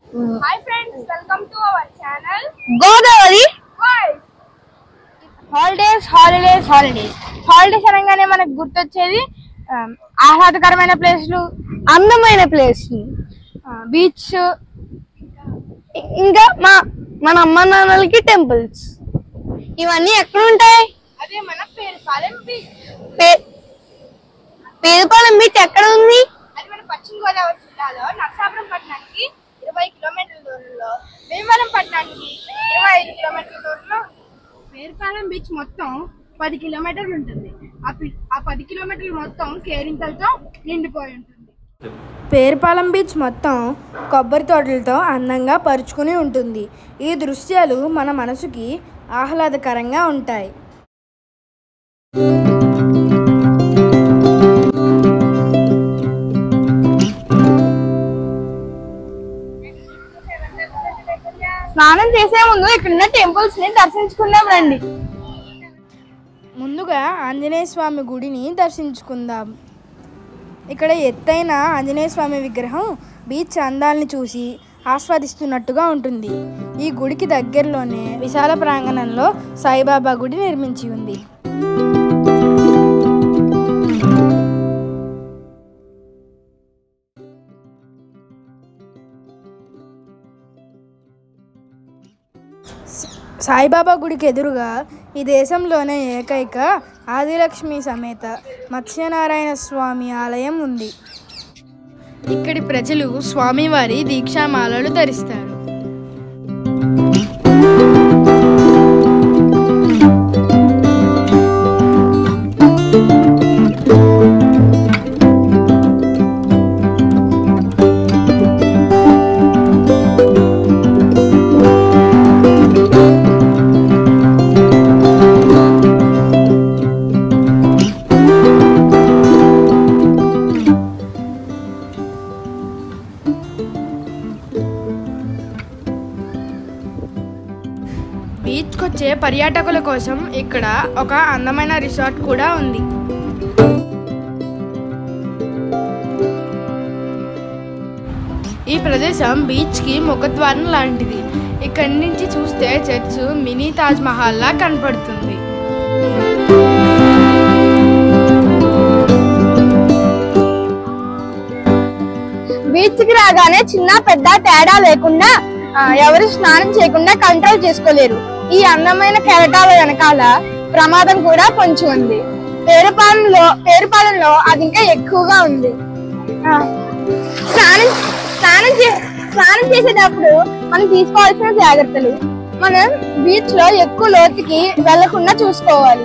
hi friends welcome to our channel Godavari boys holidays holidays holidays holidays అనగానే మనకు గుర్తొచ్చేది ఆ, ఆహ్లాదకరమైన ప్లేస్లు అందమైన ప్లేస్ బీచ్ ఇంకా మా మన అమ్మ నాన్నలకి టెంపుల్స్ ఇవన్నీ ఎక్కడ ఉంటాయి అదే మన పేరుపాలెం బీచ్ పే- పేరుపాలెం బీచ్ ఎక్కడ ఉంది అది మన పశ్చిమ గోదావరి జిల్లాలో నరసాపురం పట్టణానికి ఇరవై కిలోమీటర్ల దూరంలో భీమవరం పట్టణానికి ఇరవై ఐదు కిలోమీటర్ల దూరంలో పేరుపాలెం బీచ్ మొత్తం పది కిలోమీటర్లు ఉంటుంది ఆ పి- ఆ పది కిలోమీటర్లు మొత్తం కేరింతలతో నిండిపోయి ఉంటుంది పేరుపాలెం బీచ్ మొత్తం కొబ్బరి తోటలతో అందంగా పరుచుకుని ఉంటుంది ఈ దృశ్యాలు మన మనసుకి ఆహ్లాదకరంగా ఉంటాయి స్నానం చేసే ముందు ఇక్కడున్న టెంపుల్స్ ని దర్శించుకుందాం రండి ముందుగా ఆంజనేయ స్వామి గుడిని దర్శించుకుందాం ఇక్కడ ఎత్తైన ఆంజనేయ స్వామి విగ్రహం బీచ్ అందాల్ని చూసి ఆస్వాదిస్తున్నట్టుగా ఉంటుంది ఈ గుడికి దగ్గరలోనే విశాల ప్రాంగణంలో సాయిబాబా గుడి నిర్మించి ఉంది సాయిబాబా గుడికి ఎదురుగా ఈ దేశంలోనే ఏకైక ఆదిలక్ష్మి సమేత మత్స్యనారాయణ స్వామి ఆలయం ఉంది ఇక్కడి ప్రజలు స్వామివారి దీక్షామాలలు ధరిస్తారు బీచ్కి వచ్చే పర్యాటకుల కోసం ఇక్కడ ఒక అందమైన రిసార్ట్ కూడా ఉంది ఈ ప్రదేశం బీచ్కి ముఖద్వారం లాంటిది ఇక్కడి నుంచి చూస్తే చర్చ్ మినీ తాజ్ మహల్ లా కనపడుతుంది బీచ్ కి రాగానే చిన్న పెద్ద తేడా లేకుండా ఆ, ఎవరు స్నానం చేయకుండా కంట్రోల్ చేసుకోలేరు ఈ అందమైన కెరటాల వెనకాల ప్రమాదం కూడా పొంచి ఉంది పేరుపాలెంలో పేరుపాలెంలో అది ఇంకా ఎక్కువగా ఉంది ఆ, స్నానం స్నానం చే స్నానం చేసేటప్పుడు మనం తీసుకోవాల్సిన జాగ్రత్తలు మనం బీచ్ లో ఎక్కువ లోతుకి వెళ్లకుండా చూసుకోవాలి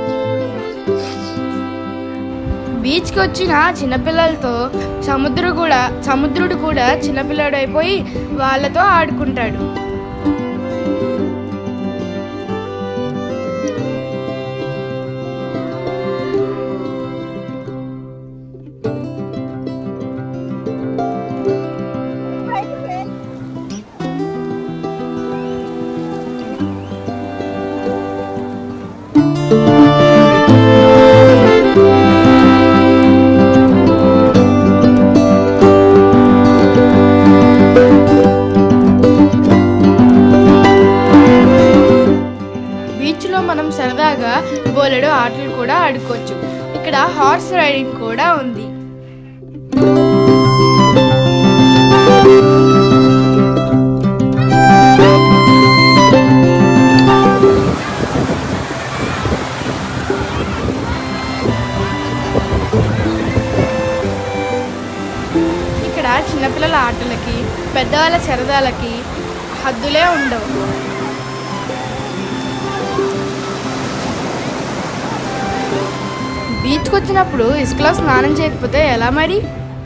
బీచ్కి వచ్చిన చిన్నపిల్లలతో సముద్రు కూడా సముద్రుడు కూడా చిన్నపిల్లడైపోయి వాళ్ళతో ఆడుకుంటాడు బీచ్లో మనం సరదాగా బోలెడు ఆటలు కూడా ఆడుకోవచ్చు ఇక్కడ హార్స్ రైడింగ్ కూడా ఉంది ఇక్కడ చిన్నపిల్లల ఆటలకి పెద్దవాళ్ళ సరదాలకి హద్దులే ఉండవు బీచ్కి వచ్చినప్పుడు ఇసుకలో స్నానం చేయకపోతే ఎలా మరి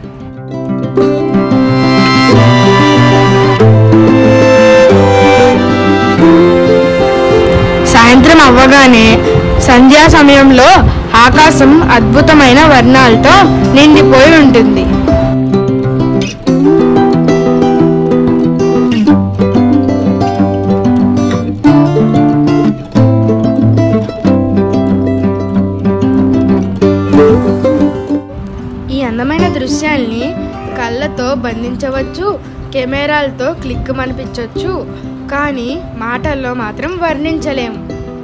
సాయంత్రం అవ్వగానే సంధ్యా సమయంలో ఆకాశం అద్భుతమైన వర్ణాలతో నిండిపోయి ఉంటుంది ఈ అందమైన దృశ్యాల్ని కళ్ళతో బంధించవచ్చు కెమెరాలతో క్లిక్ అనిపించవచ్చు కానీ మాటల్లో మాత్రం వర్ణించలేము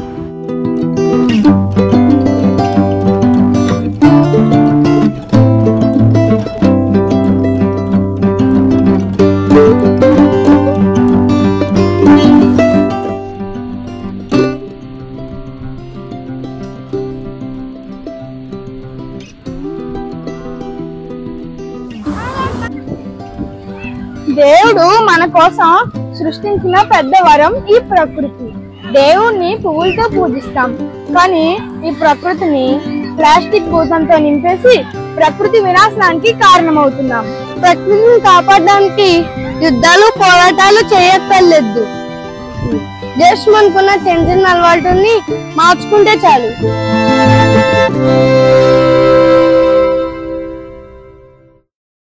దేవుడు మన కోసం సృష్టించిన పెద్ద వరం ఈ ప్రకృతి దేవుణ్ణి పువ్వులతో పూజిస్తాం కానీ ఈ ప్రకృతిని ప్లాస్టిక్ భూతంతో నింపేసి ప్రకృతి వినాశనానికి కారణమవుతున్నాం ప్రకృతిని కాపాడడానికి యుద్ధాలు పోరాటాలు చేయక్కర్లేదు జస్ట్ మనకున్న చిన్న చిన్న అలవాటుని మార్చుకుంటే చాలు